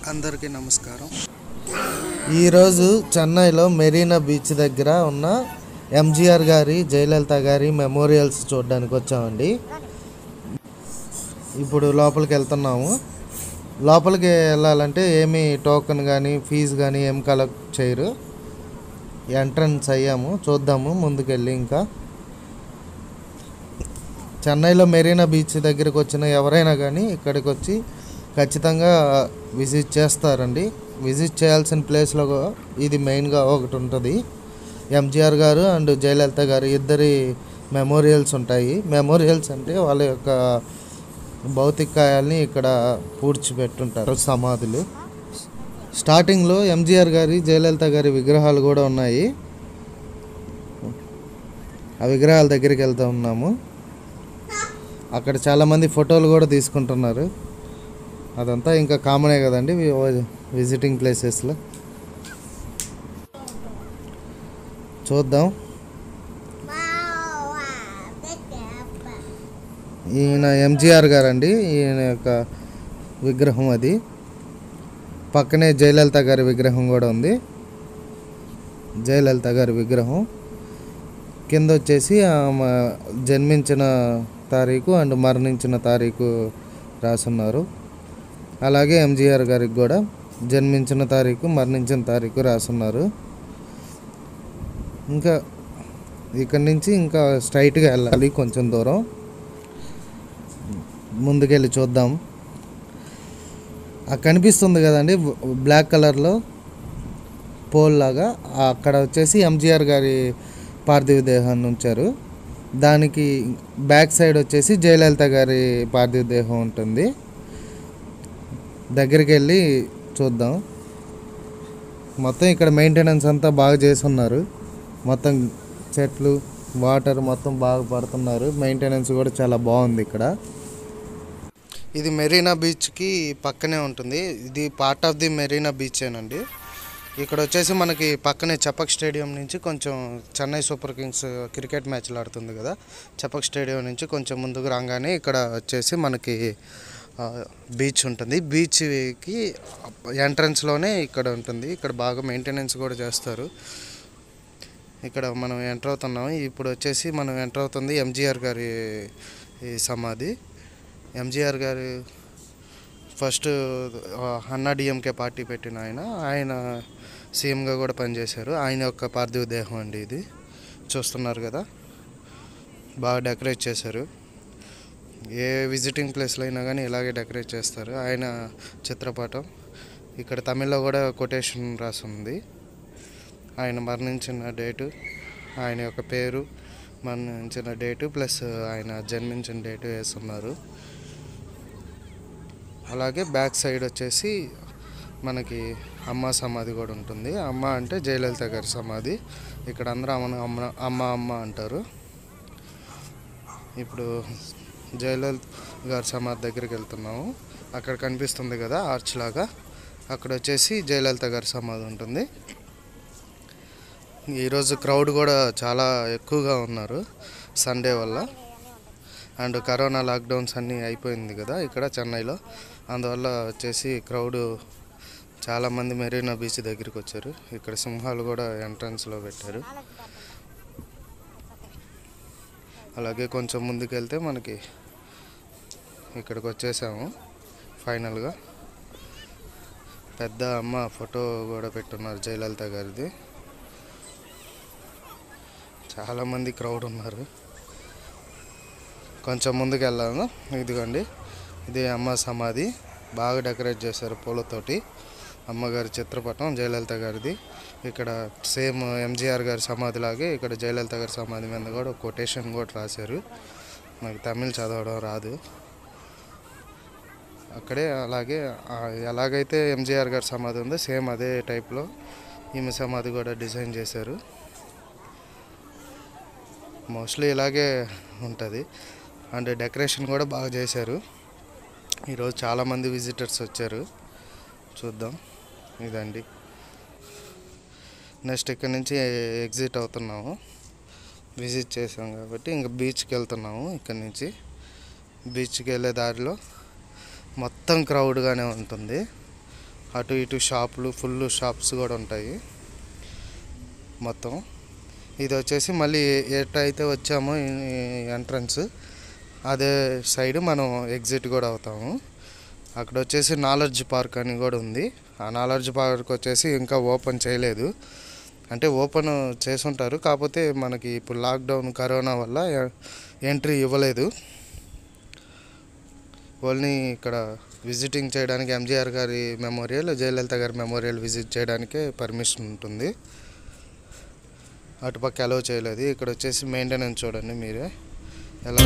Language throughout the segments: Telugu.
అందరికీ నమస్కారం ఈరోజు చెన్నైలో మెరీనా బీచ్ దగ్గర ఉన్న ఎంజీఆర్ గారి జయలలిత గారి మెమోరియల్స్ చూడడానికి వచ్చామండి ఇప్పుడు లోపలికి వెళ్తున్నాము లోపలికి వెళ్ళాలంటే ఏమీ టోకెన్ కానీ ఫీజు కానీ ఏం కలెక్ట్ చేయరు ఎంట్రన్స్ అయ్యాము చూద్దాము ముందుకెళ్ళి ఇంకా చెన్నైలో మెరీనా బీచ్ దగ్గరికి వచ్చిన ఎవరైనా కానీ ఇక్కడికి వచ్చి ఖచ్చితంగా విజిట్ చేస్తారండి విజిట్ చేయాల్సిన ప్లేస్లో ఇది మెయిన్గా ఒకటి ఉంటుంది ఎంజిఆర్ గారు అండ్ జయలలిత గారు ఇద్దరి మెమోరియల్స్ ఉంటాయి మెమోరియల్స్ అంటే వాళ్ళ యొక్క భౌతికాయాల్ని ఇక్కడ పూడ్చిపెట్టుంటారు సమాధులు స్టార్టింగ్లో ఎంజిఆర్ గారి జయలలిత గారి విగ్రహాలు కూడా ఉన్నాయి ఆ విగ్రహాల దగ్గరికి వెళ్తూ ఉన్నాము అక్కడ చాలామంది ఫోటోలు కూడా తీసుకుంటున్నారు అదంతా ఇంకా కామనే కదండి వి- విజిటింగ్ ప్లేసెస్లో చూద్దాం ఈయన ఎంజిఆర్ గారు అండి ఈయన యొక్క విగ్రహం అది పక్కనే జయలలిత గారి విగ్రహం కూడా ఉంది జయలలిత గారి విగ్రహం కింద వచ్చేసి ఆమె జన్మించిన తారీఖు అండ్ మరణించిన తారీఖు రాసున్నారు అలాగే ఎంజిఆర్ గారికి కూడా జన్మించిన తారీఖు మరణించిన తారీఖు రాసున్నారు ఇంకా ఇక్కడి నుంచి ఇంకా స్ట్రైట్గా వెళ్ళాలి కొంచెం దూరం ముందుకెళ్ళి చూద్దాం ఆ కనిపిస్తుంది కదండి బ్లాక్ కలర్లో పోల్ లాగా అక్కడ వచ్చేసి ఎంజిఆర్ గారి పార్థివ దేహాన్ని ఉంచారు దానికి బ్యాక్ సైడ్ వచ్చేసి జయలలిత గారి పార్థివ దేహం ఉంటుంది దగ్గరికి వెళ్ళి చూద్దాం మొత్తం ఇక్కడ మెయింటెనెన్స్ అంతా బాగా చేస్తున్నారు మొత్తం చెట్లు వాటర్ మొత్తం బాగా పడుతున్నారు మెయింటెనెన్స్ కూడా చాలా బాగుంది ఇక్కడ ఇది మెరీనా బీచ్కి పక్కనే ఉంటుంది ఇది పార్ట్ ఆఫ్ ది మెరీనా బీచేనండి ఇక్కడ వచ్చేసి మనకి పక్కనే చపక్ స్టేడియం నుంచి కొంచెం చెన్నై సూపర్ కింగ్స్ క్రికెట్ మ్యాచ్లు ఆడుతుంది కదా చపక్ స్టేడియం నుంచి కొంచెం ముందుకు రాగానే ఇక్కడ వచ్చేసి మనకి ఆ, బీచ్ ఉంటుంది బీచ్కి ఎంట్రన్స్లోనే ఇక్కడ ఉంటుంది ఇక్కడ బాగా మెయింటెనెన్స్ కూడా చేస్తారు ఇక్కడ మనం ఎంటర్ అవుతున్నాం ఇప్పుడు వచ్చేసి మనం ఎంటర్ అవుతుంది ఎంజిఆర్ గారి ఈ సమాధి ఎంజిఆర్ గారు ఫస్ట్ అన్నా డిఎంకే పార్టీ పెట్టిన ఆయన ఆయన సీఎంగా కూడా పనిచేశారు ఆయన యొక్క పార్థివ దేహం అండి ఇది చూస్తున్నారు కదా బాగా డెకరేట్ చేశారు ఏ విజిటింగ్ ప్లేస్లో అయినా కానీ ఇలాగే డెకరేట్ చేస్తారు ఆయన చిత్రపటం ఇక్కడ తమిళ్లో కూడా కొటేషన్ రాసి ఉంది ఆయన మరణించిన డేటు ఆయన యొక్క పేరు మరణించిన డేటు ప్లస్ ఆయన జన్మించిన డేటు వేస్తున్నారు అలాగే బ్యాక్ సైడ్ వచ్చేసి మనకి అమ్మ సమాధి కూడా ఉంటుంది అమ్మ అంటే జయలలిత గారి సమాధి ఇక్కడ అందరూ అమ్మ అమ్మ అమ్మ అమ్మ అంటారు ఇప్పుడు జయలలిత గారి సమాధి దగ్గరికి వెళ్తున్నాము అక్కడ కనిపిస్తుంది కదా ఆర్చ్ లాగా అక్కడ వచ్చేసి జయలలిత గారి సమాధి ఉంటుంది ఈరోజు క్రౌడ్ కూడా చాలా ఎక్కువగా ఉన్నారు సండే వల్ల అండ్ కరోనా లాక్డౌన్స్ అన్నీ అయిపోయింది కదా ఇక్కడ చెన్నైలో అందువల్ల వచ్చేసి క్రౌడ్ చాలామంది మెరీనా బీచ్ దగ్గరికి వచ్చారు ఇక్కడ సింహాలు కూడా ఎంట్రన్స్లో పెట్టారు అలాగే కొంచెం ముందుకెళ్తే మనకి ఇక్కడికి వచ్చేసాము ఫైనల్గా పెద్ద అమ్మ ఫోటో కూడా పెట్టున్నారు జయలలిత గారిది చాలామంది క్రౌడ్ ఉన్నారు కొంచెం ముందుకు వెళ్ళాను ఇదిగోండి ఇది అమ్మ సమాధి బాగా డెకరేట్ చేశారు పూలతోటి అమ్మగారి చిత్రపటం జయలలిత గారిది ఇక్కడ సేమ్ ఎంజిఆర్ గారి సమాధి లాగే ఇక్కడ జయలలిత గారి సమాధి మీద కూడా ఒక కొటేషన్ కూడా రాశారు నాకు తమిళ్ చదవడం రాదు అక్కడే అలాగే ఆ ఎలాగైతే ఎంజిఆర్ గారి సమాధి ఉందో సేమ్ అదే టైప్లో ఈమె సమాధి కూడా డిజైన్ చేశారు మోస్ట్లీ ఇలాగే ఉంటుంది అండ్ డెకరేషన్ కూడా బాగా చేశారు ఈరోజు చాలామంది విజిటర్స్ వచ్చారు చూద్దాం ఇదండి నెక్స్ట్ ఇక్కడ నుంచి ఎగ్జిట్ అవుతున్నాము విజిట్ చేసాం కాబట్టి ఇంకా బీచ్కి వెళ్తున్నాము ఇక్కడ నుంచి బీచ్కి వెళ్ళే దారిలో మొత్తం క్రౌడ్గానే ఉంటుంది అటు ఇటు షాపులు ఫుల్ షాప్స్ కూడా ఉంటాయి మొత్తం ఇది వచ్చేసి మళ్ళీ ఎట్టయితే వచ్చామో ఎంట్రన్స్ అదే సైడ్ మనం ఎగ్జిట్ కూడా అవుతాము అక్కడ వచ్చేసి నాలెడ్జ్ పార్క్ అని కూడా ఉంది ఆ నాలెడ్జ్ పార్క్ వచ్చేసి ఇంకా ఓపెన్ చేయలేదు అంటే ఓపెన్ చేసుంటారు కాకపోతే మనకి ఇప్పుడు లాక్డౌన్ కరోనా వల్ల ఎంట్రీ ఇవ్వలేదు ఓన్లీ ఇక్కడ విజిటింగ్ చేయడానికి ఎంజీఆర్ గారి మెమోరియల్ జయలలిత గారి మెమోరియల్ విజిట్ చేయడానికే పర్మిషన్ ఉంటుంది అటుపక్క అలౌ చేయలేదు ఇక్కడ వచ్చేసి మెయింటెనెన్స్ చూడండి మీరే ఎలా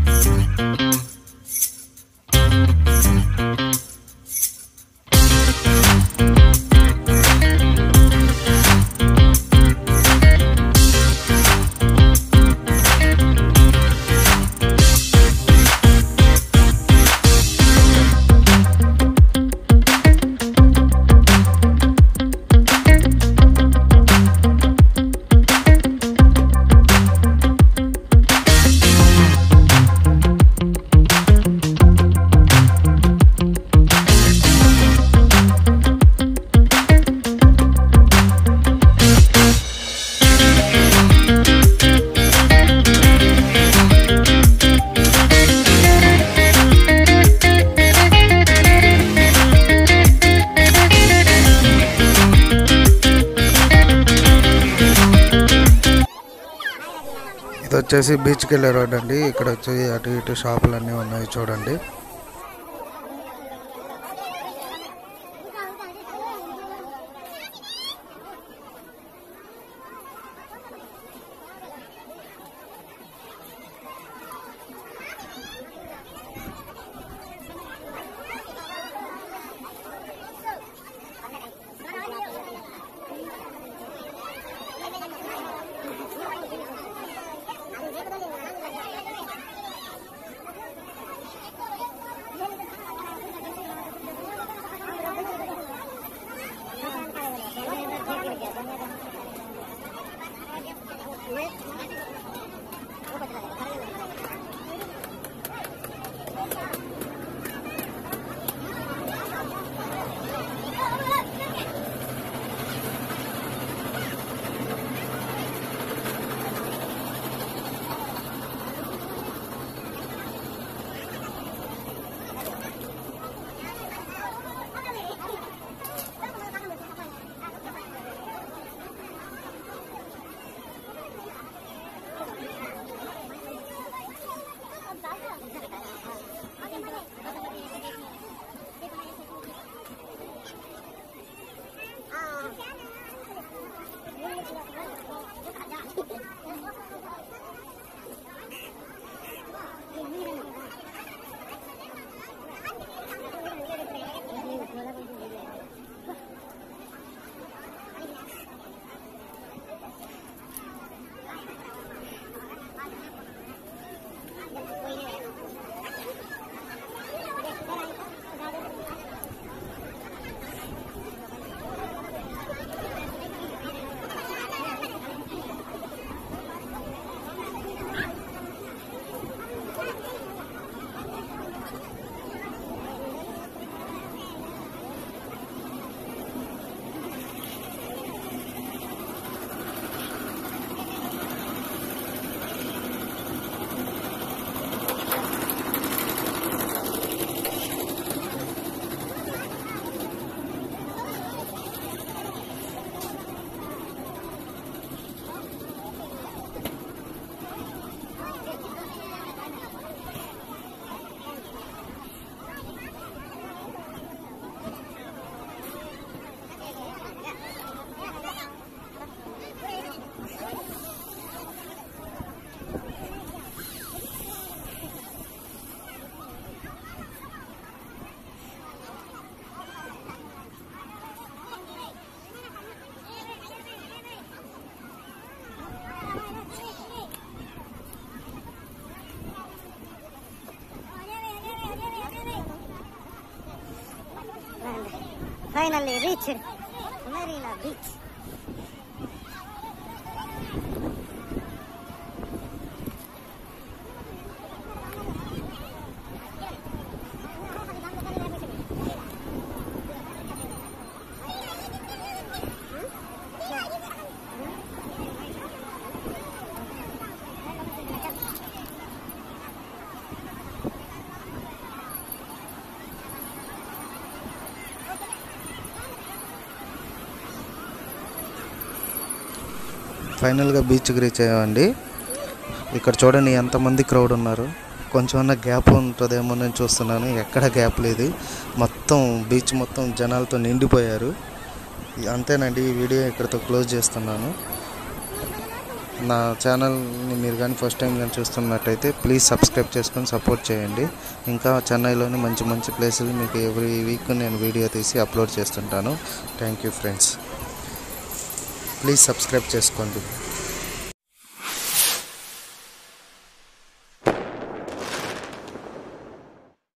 ఇది వచ్చేసి బీచ్కి వెళ్ళే రోడ్ అండి ఇక్కడ వచ్చి అటు ఇటు షాపులు అన్నీ ఉన్నాయి చూడండి Finally reached Marina Beach. ఫైనల్గా బీచ్కి రీచ్ అయ్యామండి ఇక్కడ చూడండి ఎంతమంది క్రౌడ్ ఉన్నారు కొంచెం అన్న గ్యాప్ ఉంటుందేమో నేను చూస్తున్నాను ఎక్కడ గ్యాప్ లేదు మొత్తం బీచ్ మొత్తం జనాలతో నిండిపోయారు ఇ- అంతేనండి ఈ వీడియో ఇక్కడితో క్లోజ్ చేస్తున్నాను నా ఛానల్ని మీరు కానీ ఫస్ట్ టైం కానీ చూస్తున్నట్టయితే ప్లీజ్ సబ్స్క్రైబ్ చేసుకొని సపోర్ట్ చేయండి ఇంకా చెన్నైలోని మంచి మంచి ప్లేసులు మీకు ఎవ్రీ వీక్ నేను వీడియో తీసి అప్లోడ్ చేస్తుంటాను thank you friends please subscribe చేసుకోండి